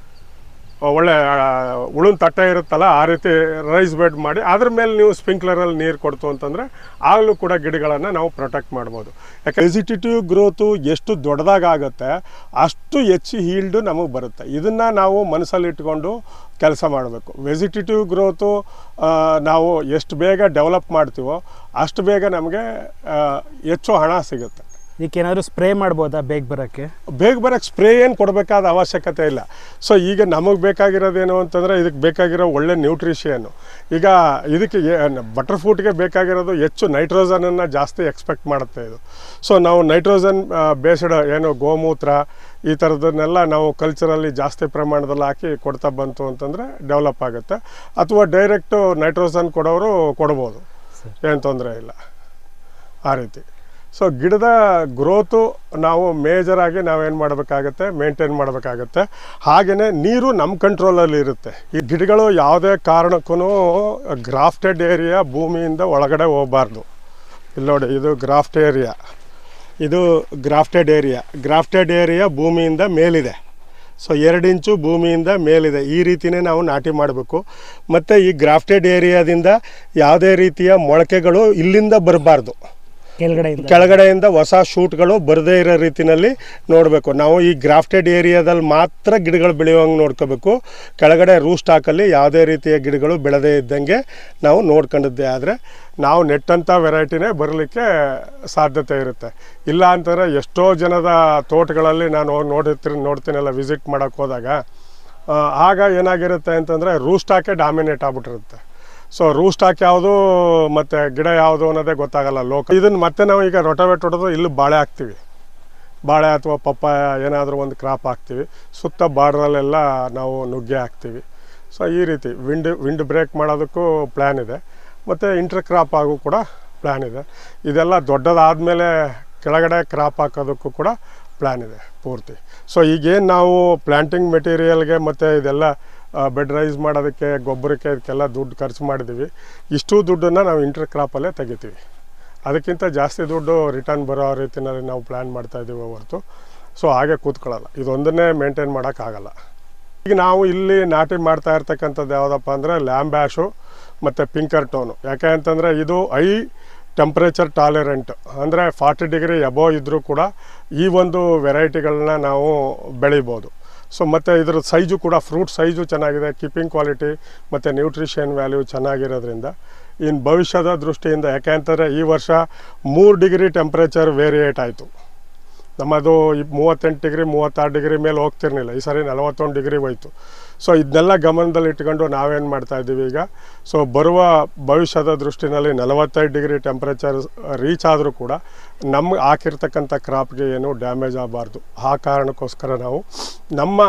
ಒಳ್ಳೆ ಉಳುನ್ ತಟ್ಟೆ ಇರುತ್ತಲ್ಲ ಆ ರೀತಿ ರೈಸ್ ಬೆಡ್ ಮಾಡಿ ಅದ್ರ ಮೇಲೆ ನೀವು ಸ್ಪ್ರಿಂಕ್ಲರಲ್ಲಿ ನೀರು ಕೊಡ್ತು ಅಂತಂದರೆ ಆಗಲೂ ಕೂಡ ಗಿಡಗಳನ್ನು ನಾವು ಪ್ರೊಟೆಕ್ಟ್ ಮಾಡ್ಬೋದು ಯಾಕೆ ವೆಜಿಟೇಟಿವ್ ಗ್ರೋತು ಎಷ್ಟು ದೊಡ್ಡದಾಗುತ್ತೆ ಅಷ್ಟು ಹೆಚ್ಚು ಹೀಲ್ಡು ನಮಗೆ ಬರುತ್ತೆ ಇದನ್ನು ನಾವು ಮನಸ್ಸಲ್ಲಿ ಇಟ್ಕೊಂಡು ಕೆಲಸ ಮಾಡಬೇಕು ವೆಜಿಟೇಟಿವ್ ಗ್ರೋತು ನಾವು ಎಷ್ಟು ಬೇಗ ಡೆವಲಪ್ ಮಾಡ್ತೀವೋ ಅಷ್ಟು ಬೇಗ ನಮಗೆ ಆ, ಹೆಚ್ಚು ಹಣ ಸಿಗುತ್ತೆ ಇದಕ್ಕೆ ಏನಾದರೂ ಸ್ಪ್ರೇ ಮಾಡ್ಬೋದಾ ಬೇಗ ಬರೋಕ್ಕೆ ಬೇಗ ಬರೋಕ್ಕೆ ಸ್ಪ್ರೇ ಏನು ಕೊಡಬೇಕಾದ ಅವಶ್ಯಕತೆ ಇಲ್ಲ ಸೊ ಈಗ ನಮಗೆ ಬೇಕಾಗಿರೋದೇನು ಅಂತಂದರೆ ಇದಕ್ಕೆ ಬೇಕಾಗಿರೋ ಒಳ್ಳೆ ನ್ಯೂಟ್ರಿಷಿಯನ್ನು ಈಗ ಇದಕ್ಕೆ ಬಟರ್ ಫ್ರೂಟ್ಗೆ ಬೇಕಾಗಿರೋದು ಹೆಚ್ಚು ನೈಟ್ರೋಜನನ್ನು ಜಾಸ್ತಿ ಎಕ್ಸ್ಪೆಕ್ಟ್ ಮಾಡುತ್ತೆ ಇದು ಸೊ ನಾವು ನೈಟ್ರೋಜನ್ ಬೇಸ್ಡ್ ಏನು ಗೋಮೂತ್ರ ಈ ಥರದನ್ನೆಲ್ಲ ನಾವು ಕಲ್ಚರಲ್ಲಿ ಜಾಸ್ತಿ ಪ್ರಮಾಣದಲ್ಲಿ ಹಾಕಿ ಕೊಡ್ತಾ ಬಂತು ಅಂತಂದರೆ ಡೆವಲಪ್ ಆಗುತ್ತೆ ಅಥವಾ ಡೈರೆಕ್ಟು ನೈಟ್ರೋಜನ್ ಕೊಡೋರು ಕೊಡ್ಬೋದು ಏನು ತೊಂದರೆ ಇಲ್ಲ ಆ ರೀತಿ ಸೊ ಗಿಡದ ಗ್ರೋತು ನಾವು ಮೇಜರಾಗಿ ನಾವೇನು ಮಾಡಬೇಕಾಗತ್ತೆ ಮೇಂಟೈನ್ ಮಾಡಬೇಕಾಗತ್ತೆ ಹಾಗೆಯೇ ನೀರು ನಮ್ಮ ಕಂಟ್ರೋಲಲ್ಲಿ ಇರುತ್ತೆ ಈ ಗಿಡಗಳು ಯಾವುದೇ ಕಾರಣಕ್ಕೂ ಗ್ರಾಫ್ಟೆಡ್ ಏರಿಯಾ ಭೂಮಿಯಿಂದ ಒಳಗಡೆ ಹೋಗಬಾರ್ದು ಇಲ್ಲಿ ನೋಡಿ ಇದು ಗ್ರಾಫ್ಟ್ ಏರಿಯಾ ಇದು ಗ್ರಾಫ್ಟೆಡ್ ಏರಿಯಾ ಗ್ರಾಫ್ಟೆಡ್ ಏರಿಯಾ ಭೂಮಿಯಿಂದ ಮೇಲಿದೆ ಸೊ ಎರಡು ಇಂಚು ಭೂಮಿಯಿಂದ ಮೇಲಿದೆ ಈ ರೀತಿಯೇ ನಾವು ನಾಟಿ ಮಾಡಬೇಕು ಮತ್ತು ಈ ಗ್ರಾಫ್ಟೆಡ್ ಏರಿಯಾದಿಂದ ಯಾವುದೇ ರೀತಿಯ ಮೊಳಕೆಗಳು ಇಲ್ಲಿಂದ ಬರಬಾರ್ದು ಕೆಳಗಡೆಯಿಂದ ಕೆಳಗಡೆಯಿಂದ ಹೊಸ ಶೂಟ್ಗಳು ಬರದೇ ಇರೋ ರೀತಿನಲ್ಲಿ ನೋಡಬೇಕು ನಾವು ಈ ಗ್ರಾಫ್ಟೆಡ್ ಏರಿಯಾದಲ್ಲಿ ಮಾತ್ರ ಗಿಡಗಳು ಬೆಳೆಯುವಂಗೆ ನೋಡ್ಕೋಬೇಕು ಕೆಳಗಡೆ ರೂಸ್ಟ್ ಹಾಕಲ್ಲಿ ಯಾವುದೇ ರೀತಿಯ ಗಿಡಗಳು ಬೆಳೆದೇ ಇದ್ದಂಗೆ ನಾವು ನೋಡ್ಕೊಂಡಿದ್ದೆ ಆದರೆ ನಾವು ನೆಟ್ಟಂಥ ವೆರೈಟಿನೇ ಬರಲಿಕ್ಕೆ ಸಾಧ್ಯತೆ ಇರುತ್ತೆ ಇಲ್ಲ ಅಂತಂದರೆ ಎಷ್ಟೋ ಜನದ ತೋಟಗಳಲ್ಲಿ ನಾನು ಹೋಗಿ ನೋಡಿರ್ತೀನಿ ನೋಡ್ತೀನಲ್ಲ ವಿಸಿಟ್ ಮಾಡೋಕ್ಕೆ ಹೋದಾಗ ಆ, ಆಗ ಏನಾಗಿರುತ್ತೆ ಅಂತಂದರೆ ರೂಸ್ಟಾಕೆ ಡಾಮಿನೇಟ್ ಆಗ್ಬಿಟ್ಟಿರುತ್ತೆ ಸೊ ರೂಸ್ಟ್ ಹಾಕಿ ಯಾವುದು ಮತ್ತು ಗಿಡ ಯಾವುದು ಅನ್ನೋದೇ ಗೊತ್ತಾಗಲ್ಲ ಲೋಕ ಇದನ್ನು ಮತ್ತೆ ನಾವು ಈಗ ರೊಟವೇಟ್ ಹೊಡೆದು ಇಲ್ಲಿ ಬಾಳೆ ಹಾಕ್ತೀವಿ ಬಾಳೆ ಅಥವಾ ಪಪ್ಪಾಯ ಏನಾದರೂ ಒಂದು ಕ್ರಾಪ್ ಹಾಕ್ತೀವಿ ಸುತ್ತ ಬಾರ್ಡ್ರಲ್ಲೆಲ್ಲ ನಾವು ನುಗ್ಗೆ ಹಾಕ್ತೀವಿ ಸೊ ಈ ರೀತಿ ವಿಂಡ್ ವಿಂಡ್ ಬ್ರೇಕ್ ಮಾಡೋದಕ್ಕೂ ಪ್ಲ್ಯಾನ್ ಇದೆ ಮತ್ತು ಇಂಟರ್ ಕ್ರಾಪ್ ಆಗು ಕೂಡ ಪ್ಲ್ಯಾನ್ ಇದೆ ಇದೆಲ್ಲ ದೊಡ್ಡದಾದಮೇಲೆ ಕೆಳಗಡೆ ಕ್ರಾಪ್ ಹಾಕೋದಕ್ಕೂ ಕೂಡ ಪ್ಲ್ಯಾನ್ ಇದೆ ಪೂರ್ತಿ ಸೊ ಈಗೇನು ನಾವು ಪ್ಲ್ಯಾಂಟಿಂಗ್ ಮೆಟೀರಿಯಲ್ಗೆ ಮತ್ತು ಇದೆಲ್ಲ ಬೆಡ್ ರೈಸ್ ಮಾಡೋದಕ್ಕೆ ಗೊಬ್ಬರಕ್ಕೆ ಇದಕ್ಕೆಲ್ಲ ದುಡ್ಡು ಖರ್ಚು ಮಾಡಿದ್ದೀವಿ ಇಷ್ಟು ದುಡ್ಡನ್ನು ನಾವು ಇಂಟರ್ ಕ್ರಾಪಲ್ಲೇ ತೆಗಿತೀವಿ ಅದಕ್ಕಿಂತ ಜಾಸ್ತಿ ದುಡ್ಡು ರಿಟರ್ನ್ ಬರೋ ರೀತಿಯಲ್ಲಿ ನಾವು ಪ್ಲ್ಯಾನ್ ಮಾಡ್ತಾ ಇದ್ದೀವಿ ಹೊರತು ಸೊ ಹಾಗೆ ಕೂತ್ಕೊಳ್ಳಲ್ಲ ಇದೊಂದನ್ನೇ ಮೇಂಟೈನ್ ಮಾಡೋಕ್ಕಾಗಲ್ಲ ಈಗ ನಾವು ಇಲ್ಲಿ ನಾಟಿ ಮಾಡ್ತಾ ಇರ್ತಕ್ಕಂಥದ್ದು ಯಾವುದಪ್ಪ ಅಂದರೆ ಲ್ಯಾಂಬ್ಯಾಶು ಮತ್ತು ಪಿಂಕರ್ ಟೋನು ಯಾಕೆ ಅಂತಂದರೆ ಇದು ಐ ಟೆಂಪ್ರೇಚರ್ ಟಾಲರೆಂಟ್ ಅಂದರೆ ಫಾರ್ಟಿ ಡಿಗ್ರಿ ಎಬೋ ಇದ್ದರೂ ಕೂಡ ಈ ಒಂದು ವೆರೈಟಿಗಳನ್ನ ನಾವು ಬೆಳಿಬೋದು ಸೊ ಮತ್ತು ಇದ್ರ ಸೈಜು ಕೂಡ ಫ್ರೂಟ್ ಸೈಜು ಚೆನ್ನಾಗಿದೆ ಕೀಪಿಂಗ್ ಕ್ವಾಲಿಟಿ ಮತ್ತು ನ್ಯೂಟ್ರಿಷನ್ ವ್ಯಾಲ್ಯೂ ಚೆನ್ನಾಗಿರೋದ್ರಿಂದ ಇನ್ನು ಭವಿಷ್ಯದ ದೃಷ್ಟಿಯಿಂದ ಯಾಕೆ ಅಂತಂದರೆ ಈ ವರ್ಷ ಮೂರು ಡಿಗ್ರಿ ಟೆಂಪ್ರೇಚರ್ ವೇರಿಯೇಟ್ ಆಯಿತು ನಮ್ಮದು ಈ ಮೂವತ್ತೆಂಟು ಡಿಗ್ರಿ ಮೂವತ್ತಾರು ಡಿಗ್ರಿ ಮೇಲೆ ಹೋಗ್ತಿರ್ಲಿಲ್ಲ ಈ ಸರಿ ನಲವತ್ತೊಂದು ಡಿಗ್ರಿ ಹೋಯ್ತು ಸೊ ಇದನ್ನೆಲ್ಲ ಗಮನದಲ್ಲಿ ಇಟ್ಕೊಂಡು ನಾವೇನು ಮಾಡ್ತಾ ಇದ್ದೀವಿ ಈಗ ಸೊ ಬರುವ ಭವಿಷ್ಯದ ದೃಷ್ಟಿನಲ್ಲಿ ನಲವತ್ತೈದು ಡಿಗ್ರಿ ಟೆಂಪ್ರೇಚರ್ ರೀಚ್ ಆದರೂ ಕೂಡ ನಮ್ಗೆ ಹಾಕಿರ್ತಕ್ಕಂಥ ಕ್ರಾಪ್ಗೆ ಏನು ಡ್ಯಾಮೇಜ್ ಆಗಬಾರ್ದು ಆ ಕಾರಣಕ್ಕೋಸ್ಕರ ನಾವು ನಮ್ಮ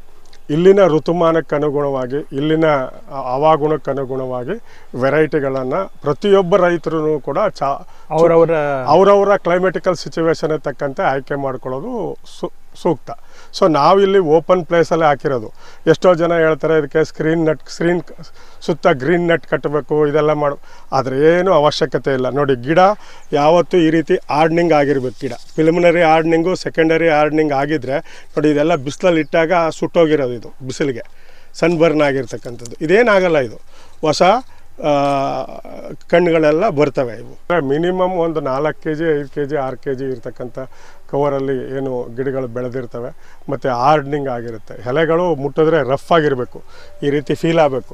ಇಲ್ಲಿನ ಋತುಮಾನಕ್ಕೆ ಅನುಗುಣವಾಗಿ ಇಲ್ಲಿನ ಆ- ಹವಾಗುಣಕ್ಕೆ ಅನುಗುಣವಾಗಿ ವೆರೈಟಿಗಳನ್ನು ಪ್ರತಿಯೊಬ್ಬ ರೈತರು ಕೂಡ ಚಾ ಅವರವರ ಅವರವರ ಕ್ಲೈಮೆಟಿಕಲ್ ಸಿಚುವೇಶನ್ ತಕ್ಕಂತೆ ಆಯ್ಕೆ ಮಾಡ್ಕೊಳ್ಳೋದು ಸು ಸೂಕ್ತ ಸೊ ನಾವಿಲ್ಲಿ ಓಪನ್ ಪ್ಲೇಸಲ್ಲೇ ಹಾಕಿರೋದು ಎಷ್ಟೋ ಜನ ಹೇಳ್ತಾರೆ ಇದಕ್ಕೆ ಸ್ಕ್ರೀನ್ ನೆಟ್ ಸ್ಕ್ರೀನ್ ಸುತ್ತ ಗ್ರೀನ್ ನೆಟ್ ಕಟ್ಟಬೇಕು ಇದೆಲ್ಲ ಮಾಡು ಆದರೆ ಏನು ಅವಶ್ಯಕತೆ ಇಲ್ಲ ನೋಡಿ ಗಿಡ ಯಾವತ್ತೂ ಈ ರೀತಿ ಆರ್ಡ್ನಿಂಗ್ ಆಗಿರ್ಬೇಕು ಗಿಡ ಪ್ರಿಲಿಮಿನರಿ ಆರ್ಡ್ನಿಂಗು ಸೆಕೆಂಡರಿ ಆರ್ಡ್ನಿಂಗ್ ಆಗಿದ್ದರೆ ನೋಡಿ ಇದೆಲ್ಲ ಬಿಸಿಲಲ್ಲಿ ಇಟ್ಟಾಗ ಸುಟ್ಟೋಗಿರೋದು ಇದು ಬಿಸಿಲಿಗೆ ಸನ್ಬರ್ನ್ ಆಗಿರ್ತಕ್ಕಂಥದ್ದು ಇದೇನಾಗಲ್ಲ ಇದು ಹೊಸ ಆ, ಕಣ್ಣುಗಳೆಲ್ಲ ಬರ್ತವೆ ಇವು ಮಿನಿಮಮ್ ಒಂದು ನಾಲ್ಕು ಕೆ ಜಿ ಐದು ಕೆ ಜಿ ಆರು ಕೆ ಜಿ ಇರ್ತಕ್ಕಂಥ ಕವರಲ್ಲಿ ಏನು ಗಿಡಗಳು ಬೆಳೆದಿರ್ತವೆ ಮತ್ತು ಆರ್ಡ್ನಿಂಗ್ ಆಗಿರುತ್ತೆ ಎಲೆಗಳು ಮುಟ್ಟಿದ್ರೆ ರಫ್ ಆಗಿರಬೇಕು ಈ ರೀತಿ ಫೀಲ್ ಆಗಬೇಕು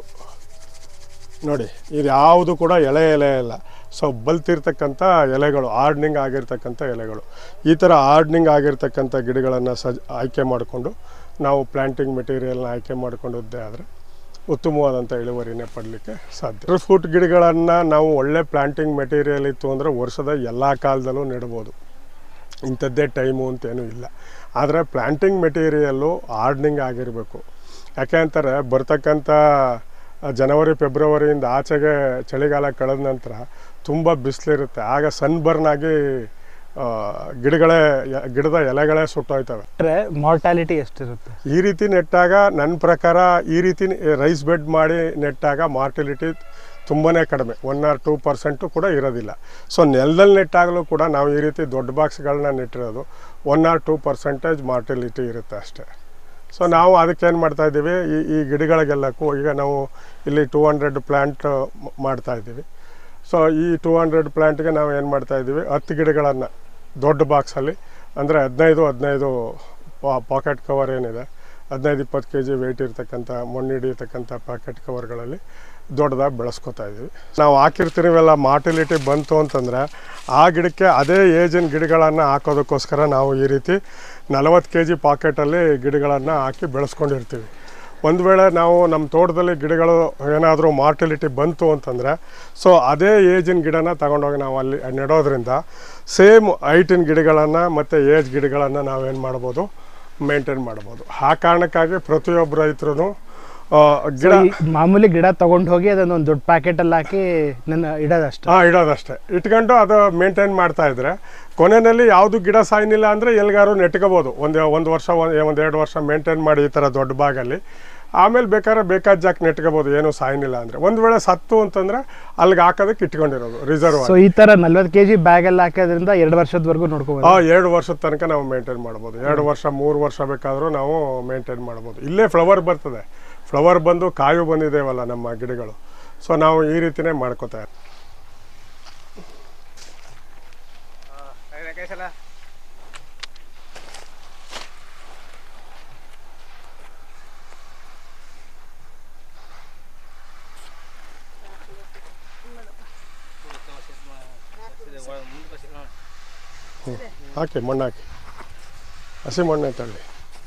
ನೋಡಿ ಇದು ಯಾವುದು ಕೂಡ ಎಳೆ ಎಲೆ ಇಲ್ಲ ಸೊ ಬಲ್ತಿರ್ತಕ್ಕಂಥ ಎಲೆಗಳು ಆರ್ಡ್ನಿಂಗ್ ಆಗಿರ್ತಕ್ಕಂಥ ಎಲೆಗಳು ಈ ಥರ ಆರ್ಡ್ನಿಂಗ್ ಆಗಿರ್ತಕ್ಕಂಥ ಗಿಡಗಳನ್ನು ಸಜ್ ಆಯ್ಕೆ ಮಾಡಿಕೊಂಡು ನಾವು ಪ್ಲ್ಯಾಂಟಿಂಗ್ ಮೆಟೀರಿಯಲ್ನ ಆಯ್ಕೆ ಮಾಡಿಕೊಂಡದ್ದೇ ಆದರೆ ಉತ್ತಮವಾದಂಥ ಇಳುವರಿನೇ ಪಡಲಿಕ್ಕೆ ಸಾಧ್ಯ ಫ್ರೂಟ್ ಗಿಡಗಳನ್ನು ನಾವು ಒಳ್ಳೆ ಪ್ಲ್ಯಾಂಟಿಂಗ್ ಮೆಟೀರಿಯಲ್ ಇತ್ತು ಅಂದರೆ ವರ್ಷದ ಎಲ್ಲ ಕಾಲದಲ್ಲೂ ನೆಡ್ಬೋದು ಇಂಥದ್ದೇ ಟೈಮು ಅಂತೇನೂ ಇಲ್ಲ ಆದರೆ ಪ್ಲ್ಯಾಂಟಿಂಗ್ ಮೆಟೀರಿಯಲ್ಲು ಆರ್ಡ್ನಿಂಗ್ ಆಗಿರಬೇಕು ಯಾಕೆ ಅಂತಾರೆ ಬರ್ತಕ್ಕಂಥ ಜನವರಿ ಫೆಬ್ರವರಿಯಿಂದ ಆಚೆಗೆ ಚಳಿಗಾಲ ಕಳೆದ ನಂತರ ತುಂಬ ಬಿಸಿಲಿರುತ್ತೆ ಆಗ ಸನ್ಬರ್ನ್ ಆಗಿ ಆ, ಗಿಡಗಳೇ ಯ- ಗಿಡದ ಎಲೆಗಳೇ ಸುಟ್ಟೋಯ್ತವೆ ಮಾರ್ಟಾಲಿಟಿ ಎಷ್ಟಿರುತ್ತೆ ಈ ರೀತಿ ನೆಟ್ಟಾಗ ನನ್ನ ಪ್ರಕಾರ ಈ ರೀತಿ ರೈಸ್ ಬೆಡ್ ಮಾಡಿ ನೆಟ್ಟಾಗ ಮಾರ್ಟಿಲಿಟಿ ತುಂಬಾ ಕಡಿಮೆ ಒನ್ ಆರ್ ಟೂ ಪರ್ಸೆಂಟು ಕೂಡ ಇರೋದಿಲ್ಲ ಸೊ ನೆಲದಲ್ಲಿ ನೆಟ್ಟಾಗಲೂ ಕೂಡ ನಾವು ಈ ರೀತಿ ದೊಡ್ಡ ಬಾಕ್ಸ್ಗಳನ್ನ ನೆಟ್ಟಿರೋದು one or two percentage mortality ಇರುತ್ತೆ ಅಷ್ಟೇ ಸೊ ನಾವು ಅದಕ್ಕೇನು ಮಾಡ್ತಾ ಇದ್ದೀವಿ ಈ ಈ ಗಿಡಗಳಿಗೆಲ್ಲಕ್ಕೂ ಈಗ ನಾವು ಇಲ್ಲಿ ಟೂ ಹಂಡ್ರೆಡ್ ಪ್ಲ್ಯಾಂಟ್ ಮಾಡ್ತಾ ಇದ್ದೀವಿ ಸೊ ಈ ಟೂ ಹಂಡ್ರೆಡ್ ಪ್ಲ್ಯಾಂಟ್ಗೆ ನಾವು ಏನು ಮಾಡ್ತಾ ಇದ್ದೀವಿ ಹತ್ತು ಗಿಡಗಳನ್ನು ದೊಡ್ಡ ಬಾಕ್ಸಲ್ಲಿ ಅಂದರೆ ಹದಿನೈದು ಹದಿನೈದು ಪಾಕೆಟ್ ಕವರ್ ಏನಿದೆ ಹದಿನೈದು ಇಪ್ಪತ್ತು ಕೆ ಜಿ ವೆಯ್ಟ್ ಇರ್ತಕ್ಕಂಥ ಮಣ್ಣು ಹಿಡಿಯತಕ್ಕಂಥ ಪ್ಯಾಕೆಟ್ ಕವರ್ಗಳಲ್ಲಿ ದೊಡ್ಡದಾಗಿ ಬೆಳೆಸ್ಕೊತಾ ಇದ್ದೀವಿ ನಾವು ಹಾಕಿರ್ತೀವಿಲ್ಲ ಮಾರ್ಟಿಲಿಟಿ ಬಂತು ಅಂತಂದರೆ ಆ ಗಿಡಕ್ಕೆ ಅದೇ ಏಜಿನ ಗಿಡಗಳನ್ನು ಹಾಕೋದಕ್ಕೋಸ್ಕರ ನಾವು ಈ ರೀತಿ ನಲವತ್ತು ಕೆ ಜಿ ಪಾಕೆಟಲ್ಲಿ ಗಿಡಗಳನ್ನು ಹಾಕಿ ಬೆಳೆಸ್ಕೊಂಡಿರ್ತೀವಿ ಒಂದು ವೇಳೆ ನಾವು ನಮ್ಮ ತೋಟದಲ್ಲಿ ಗಿಡಗಳು ಏನಾದರೂ ಮಾರ್ಟಿಲಿಟಿ ಬಂತು ಅಂತಂದರೆ ಸೊ ಅದೇ ಏಜಿನ ಗಿಡನ ತಗೊಂಡೋಗಿ ನಾವು ಅಲ್ಲಿ ನೆಡೋದ್ರಿಂದ ಸೇಮ್ ಹೈಟಿನ ಗಿಡಗಳನ್ನು ಮತ್ತು ಏಜ್ ಗಿಡಗಳನ್ನು ನಾವೇನು ಮಾಡ್ಬೋದು ಮೇಂಟೈನ್ ಮಾಡ್ಬೋದು ಆ ಕಾರಣಕ್ಕಾಗಿ ಪ್ರತಿಯೊಬ್ಬ ರೈತರು ಗಿಡ ಈ ಮಾಮೂಲಿ ಗಿಡ ತಗೊಂಡು ಹೋಗಿ ಅದನ್ನ ಒಂದು ದೊಡ್ಡ ಪ್ಯಾಕೆಟ್ ಅಲ್ಲಿ ಹಾಕಿ ನನ್ನ ಇಡೋದಷ್ಟೇ ಹಾಂ ಇಡೋದಷ್ಟೇ ಇಟ್ಕೊಂಡು ಅದು ಮೇಂಟೈನ್ ಮಾಡ್ತಾ ಇದ್ರೆ ಕೊನೆಯಲ್ಲಿ ಯಾವುದು ಗಿಡ ಸಾಯ್ನಿಲ್ಲ ಅಂದರೆ ಎಲ್ಗಾರು ನೆಟ್ಕೋಬೋದು ಒಂದು ಒಂದು ವರ್ಷ ಒಂದು ಎರಡು ವರ್ಷ ಮೇಂಟೈನ್ ಮಾಡಿ ಈ ಥರ ದೊಡ್ಡ ಬಾಗಲ್ಲಿ ಆಮೇಲೆ ಬೇಕಾದ್ರೆ ಬೇಕಾದ ಜಾಕ್ ನೆಟ್ಕೋಬೋದು ಏನು ಸಾಯ್ನಿಲ್ಲ ಅಂದರೆ ಒಂದು ವೇಳೆ ಸತ್ತು ಅಂತಂದರೆ ಅಲ್ಲಿಗೆ ಹಾಕೋದಕ್ಕೆ ಇಟ್ಕೊಂಡಿರೋದು ರಿಸರ್ವ್ ಸೊ ಈ ತರ ನಲ್ವತ್ತು ಕೆ ಜಿ ಬ್ಯಾಗ್ ಅಲ್ಲಿ ಹಾಕೋದ್ರಿಂದ ಎರಡು ವರ್ಷದವರೆಗೂ ನೋಡ್ಕೋಬಹುದು ಆ ಎರಡು ವರ್ಷದ ತನಕ ನಾವು ಮೇಂಟೈನ್ ಮಾಡ್ಬೋದು ಎರಡು ವರ್ಷ ಮೂರು ವರ್ಷ ಬೇಕಾದರೂ ನಾವು ಮೇಂಟೈನ್ ಮಾಡ್ಬೋದು ಇಲ್ಲೇ ಫ್ಲವರ್ ಬರ್ತದೆ ಫ್ಲವರ್ ಬಂದು ಕಾಯು ಬಂದಿದ್ದೇವಲ್ಲ ನಮ್ಮ ಗಿಡಗಳು ಸೊ ನಾವು ಈ ರೀತಿನೇ ಮಾಡ್ಕೋತಾ ಇರ್ತೀವಿ. ಹಾಕಿ ಮಣ್ಣು ಹಾಕಿ ಹಸಿ ಮಣ್ಣೆ ತಳ್ಳಿ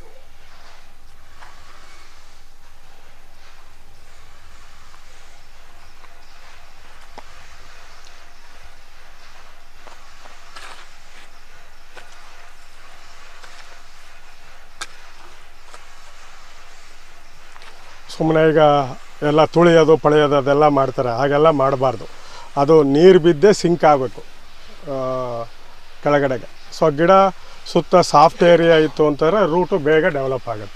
ಸುಮ್ಮನೆ ಈಗ ಎಲ್ಲ ತುಳಿಯೋದು ಪಳೆಯೋದು ಅದೆಲ್ಲ ಮಾಡ್ತಾರೆ ಹಾಗೆಲ್ಲ ಮಾಡಬಾರ್ದು ಅದು ನೀರು ಬಿದ್ದೇ ಸಿಂಕ್ ಆಗಬೇಕು ಕೆಳಗಡೆಗೆ ಸೊ ಗಿಡ ಸುತ್ತ ಸಾಫ್ಟ್ ಏರಿಯಾ ಇತ್ತು ಅಂತಂದರೆ ರೂಟು ಬೇಗ ಡೆವಲಪ್ ಆಗುತ್ತೆ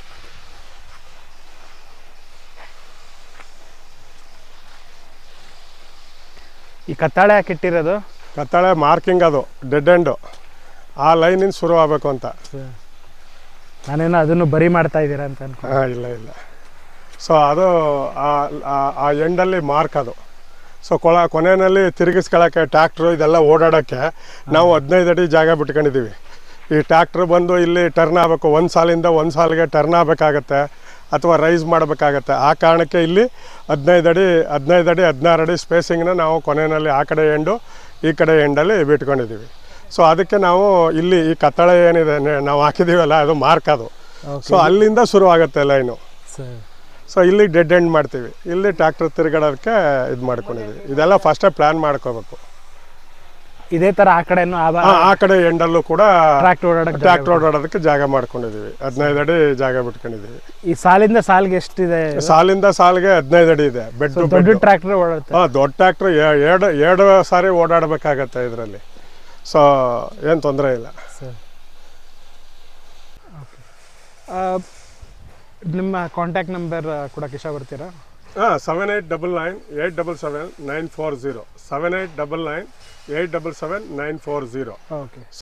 ಈ ಕತ್ತಾಳೆ ಹಾಕಿ ಇಟ್ಟಿರೋದು ಕತ್ತಾಳೆ ಮಾರ್ಕಿಂಗ್ ಅದು ಡೆಡ್ ಎಂಡು ಆ ಲೈನಿಂದ ಶುರು ಆಗಬೇಕು ಅಂತ ನಾನೇನೋ ಅದನ್ನು ಬರಿ ಮಾಡ್ತಾ ಇದ್ದೀರಾ ಅಂತ ಅನ್ಕೊ ಹಾಂ ಇಲ್ಲ ಇಲ್ಲ ಸೊ ಅದು ಆ- ಆ- ಆ ಎಂಡಲ್ಲಿ ಮಾರ್ಕ್ ಅದು ಸೊ ಕೊಳ ಕೊನೆಯಲ್ಲಿ ತಿರುಗಿಸ್ಕೊಳ್ಳೋಕ್ಕೆ ಟ್ಯಾಕ್ಟ್ರು ಇದೆಲ್ಲ ಓಡಾಡೋಕ್ಕೆ ನಾವು ಹದಿನೈದು ಅಡಿ ಜಾಗ ಬಿಟ್ಕೊಂಡಿದ್ದೀವಿ ಈ ಟ್ಯಾಕ್ಟ್ರ್ ಬಂದು ಇಲ್ಲಿ ಟರ್ನ್ ಆಗಬೇಕು ಒಂದು ಸಾಲಿಂದ ಒಂದು ಸಾಲಿಗೆ ಟರ್ನ್ ಆಗಬೇಕಾಗತ್ತೆ ಅಥವಾ ರೈಸ್ ಮಾಡಬೇಕಾಗತ್ತೆ ಆ ಕಾರಣಕ್ಕೆ ಇಲ್ಲಿ ಹದಿನೈದು ಅಡಿ ಹದಿನೈದು ಅಡಿ ಹದಿನಾರು ಅಡಿ ಸ್ಪೇಸಿಂಗ್ನ ನಾವು ಕೊನೆಯಲ್ಲಿ ಆ ಕಡೆ ಎಂಡು ಈ ಕಡೆ ಎಂಡಲ್ಲಿ ಬಿಟ್ಕೊಂಡಿದ್ದೀವಿ ಸೊ ಅದಕ್ಕೆ ನಾವು ಇಲ್ಲಿ ಈ ಕತ್ತಳೆ ಏನಿದೆ ನೆ- ನಾವು ಹಾಕಿದ್ದೀವಲ್ಲ ಅದು ಮಾರ್ಕ್ ಅದು ಸೊ ಅಲ್ಲಿಂದ ಶುರು ಆಗುತ್ತೆ ಲೈನು ಸರಿ ಸೊ ಇಲ್ಲಿ ಡೆಡ್ ಎಂಡ್ ಮಾಡ್ತೀವಿ ಇಲ್ಲಿ ಟ್ರ್ಯಾಕ್ಟರ್ ತಿರುಗಾಡೋದಕ್ಕೆ ಇದು ಮಾಡ್ಕೊಂಡಿದ್ದೀವಿ ಇದೆಲ್ಲ ಫಸ್ಟೇ ಪ್ಲ್ಯಾನ್ ಮಾಡ್ಕೋಬೇಕು ಇದೇ ತರ ಆ ಕಡೆನೂ ಆ ಆ ಆ ಕಡೆ ಎಂಡಲ್ಲೂ ಕೂಡ ಟ್ರ್ಯಾಕ್ಟರ್ ಓಡಾಡಕ್ಕೆ ಜಾಗ ಟ್ರ್ಯಾಕ್ಟರ್ ಓಡಾಡೋದಕ್ಕೆ ಜಾಗ ಮಾಡ್ಕೊಂಡಿದ್ದೀವಿ ಹದಿನೈದು ಅಡಿ ಜಾಗ ಬಿಟ್ಕೊಂಡಿದ್ದೀವಿ ಈ ಸಾಲಿಂದ ಸಾಲಿಗೆ ಎಷ್ಟಿದೆ ಸಾಲಿಂದ ಸಾಲಿಗೆ ಹದಿನೈದು ಅಡಿ ಇದೆ ಬೆಡ್ So, ದೊಡ್ಡ ಟ್ರ್ಯಾಕ್ಟರ್ ಓಡಾಡುತ್ತೆ ಹಾಂ ದೊಡ್ಡ ಟ್ರ್ಯಾಕ್ಟ್ರ್ ಎರಡು ಎರಡು ಸಾರಿ ಓಡಾಡಬೇಕಾಗತ್ತೆ ಇದರಲ್ಲಿ ಸೊ ಏನು ತೊಂದರೆ ಇಲ್ಲ ಸರಿ ಆ, ನಿಮ್ಮ ಕಾಂಟ್ಯಾಕ್ಟ್ ನಂಬರ್ ಕೊಡಕ್ಕೆ ಇಷ್ಟಪಡ್ತೀರಾ ಹಾಂ seven eight double nine eight double seven nine four zero seven eight double nine eight double seven nine four zero okay